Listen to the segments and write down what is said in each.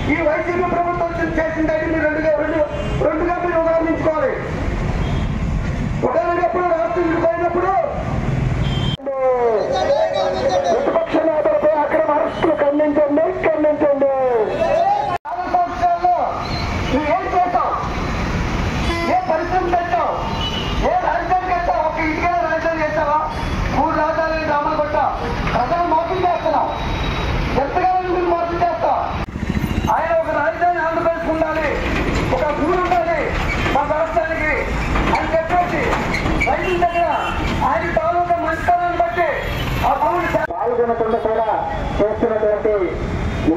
ఈ వైసీపీ ప్రభుత్వం చేసిందంటే మీరు రెండుగా రెండు రెండుగా మీరు ఉదాహరించుకోవాలి ఒకరినప్పుడు రాష్ట్రం విడిపోయినప్పుడు ప్రతిపక్ష నేతలపై అక్రమ అరెస్టులు ఖండించండి ఖండించండి చాలా సంవత్సరాల్లో నువ్వు ఏం చేస్తావు ఏ పరిశ్రమ పెట్టావు ఏ రాజధాని కట్టావు ఒక ఇంటికే రాజధాని చేస్తావా మూడు రాజధాని డ్రామాలు కొట్టా ప్రజలు మోసం చేస్తున్నావు ఎంతకాలం మీరు మోసం చేస్తావు ఆయన ఒక రాజధాని ఆంధ్రప్రదేశ్ ఉండాలి ఒక ఊరు ఉండాలి మా రాష్ట్రానికి అని చెప్పేసి రైతుల దగ్గర ఆయన తాలూకా మంచితనాన్ని బట్టి ఆ భూమిని పాల్గొనకుండా కూడా చేస్తున్నటువంటి ఈ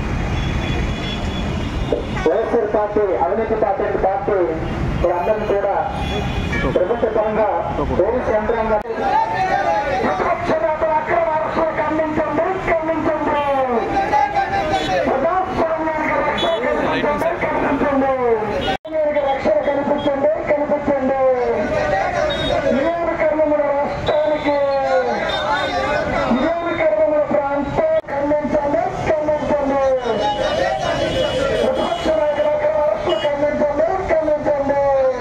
వైఎస్ఆర్ పార్టీ అవినీతి పార్టీ అనే పార్టీ అందరినీ కూడా ప్రభుత్వ పరంగా పోలీసు యంత్రాంగం ప్రతిపక్ష నేతల అక్రమ అరెస్టులు ఖండించండి ఖండించండి ప్రజాస్వామ్యానికి రక్షణ కల్పించండి కల్పించండి ప్రజాస్వామ్యానికి రక్షణ కల్పించండి కల్పించండి ఇదేమి కర్మముల రాష్ట్రానికి ఇదేమి కర్మముల ప్రాంతం ఖండించండి ఖండించండి ప్రతిపక్ష నాయకుల అక్రమ అరెస్టులు ఖండించండి ఖండించండి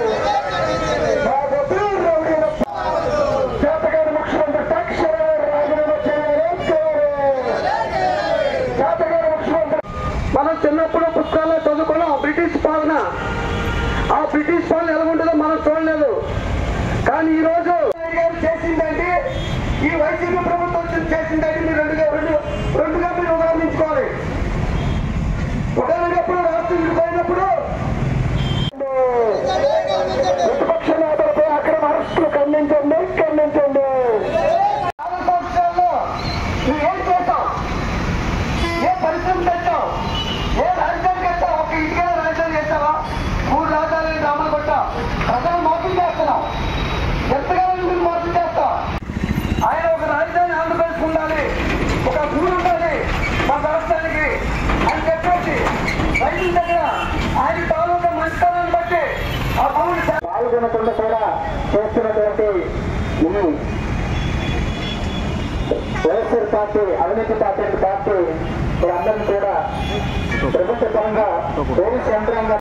బాబు రౌడీల చేతగారి ముఖ్యమంత్రి తక్షణమే రాజీనామా చేయాలి చేయాలి చేతగారి ముఖ్యమంత్రి మనం చిన్నప్పుడు పుస్తకాల్లో చదువుకున్నాం బ్రిటిష్ పాలన ఆ బ్రిటిష్ పాలన ఎలా ఉంటుందో మనం చూడలేదు కానీ ఈ రోజు గారు చేసిందంటే ఈ వైసీపీ ప్రభుత్వం చేసిందంటే మీరు రెండుగా రెండు రెండుగా మీరు ఉదాహరించుకోవాలి ఒకరినప్పుడు రాష్ట్రం విడిపోయినప్పుడు ప్రతిపక్ష నేతలపై అక్రమ అరెస్టులు ఖండించండి ఖండించండి చాలా సంవత్సరాల్లో నువ్వు ఏం చేస్తావు ఏ పరిశ్రమ పెట్టావు ఏ రాజధాని కట్టావు ఒక ఇంటికే రాజధాని చేస్తావా మూడు రాజధాని డ్రామాలు కొట్టా ప్రజలు మోసం చేస్తున్నావు ఎంతకాలం మీరు మోసం చేస్తావు ఆయన ఒక రాజధాని ఆంధ్రప్రదేశ్ ఉండాలి ఒక ఊరు ఉండాలి మా రాష్ట్రానికి అని చెప్పేసి రైతుల దగ్గర ఆయన తాలూకా మంచితనాన్ని బట్టి ఆ భూమిని పాల్గొనకుండా కూడా చేస్తున్నటువంటి ఈ వైఎస్ఆర్ పార్టీ అవినీతి పార్టీ అనే పార్టీ అందరినీ కూడా ప్రభుత్వ పరంగా పోలీసు యంత్రాంగం